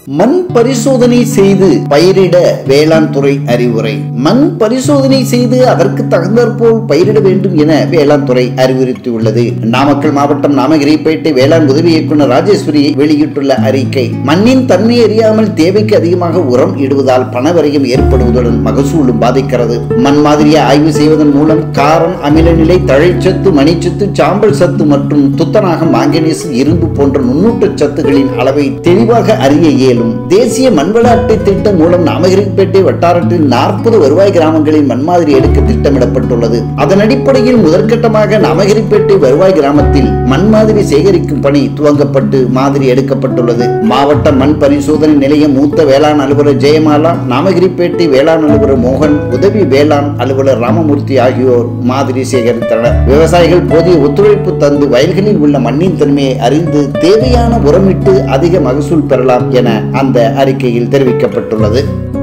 மண் பரிசோதனை செய்து பயிரிட வேளாண் துறை அறிவுரை மண் பரிசோதனை செய்து அதற்கு தகுந்தாற்போல் பயிரிட வேண்டும் என வேளாண் துறை அறிவுறுத்தியுள்ளது நாமக்கல் மாவட்டம் நாமகிரிப்பேட்டை வேளாண் உதவி இயக்குனர் ராஜேஸ்வரி வெளியிட்டுள்ள அறிக்கை மண்ணின் தன்மை அறியாமல் தேவைக்கு அதிகமாக உரம் இடுவதால் பணவரையும் ஏற்படுவதுடன் மகசூலும் பாதிக்கிறது மண் மாதிரியை ஆய்வு செய்வதன் மூலம் காரம் அமில நிலை தழைச்சத்து மணிச்சத்து சாம்பல் சத்து மற்றும் துத்தநாகம் மாங்கனீசு இரும்பு போன்ற நுண்ணூட்டச் சத்துகளின் அளவை தெளிவாக அறிய இயலும் தேசிய மண்வள அட்டை திட்டம் மூலம் நாமகிரிப்பேட்டை வட்டாரத்தில் நாற்பது வருவாய் கிராமங்களின் மண்மாதிரி எடுக்க திட்டமிடப்பட்டுள்ளது அதன் அடிப்படையில் முதற்கட்டமாக நாமகிரிப்பேட்டை வருவாய் கிராமத்தில் மண் மாதிரி சேகரிக்கும் பணி துவங்கப்பட்டு மாதிரி எடுக்கப்பட்டுள்ளது மாவட்ட மண் பரிசோதனை நிலைய மூத்த வேளாண் அலுவலர் ஜெயமாலா நாமகிரிப்பேட்டை வேளாண் அலுவலர் மோகன் உதவி வேளாண் அலுவலர் ராமமூர்த்தி ஆகியோர் மாதிரி சேகரித்தனர் விவசாயிகள் போதிய ஒத்துழைப்பு தந்து வயல்களில் உள்ள மண்ணின் தன்மையை அறிந்து தேவையான உரமிட்டு அதிக மகசூல் பெறலாம் என அந்த அறிக்கையில் தெரிவிக்கப்பட்டுள்ளது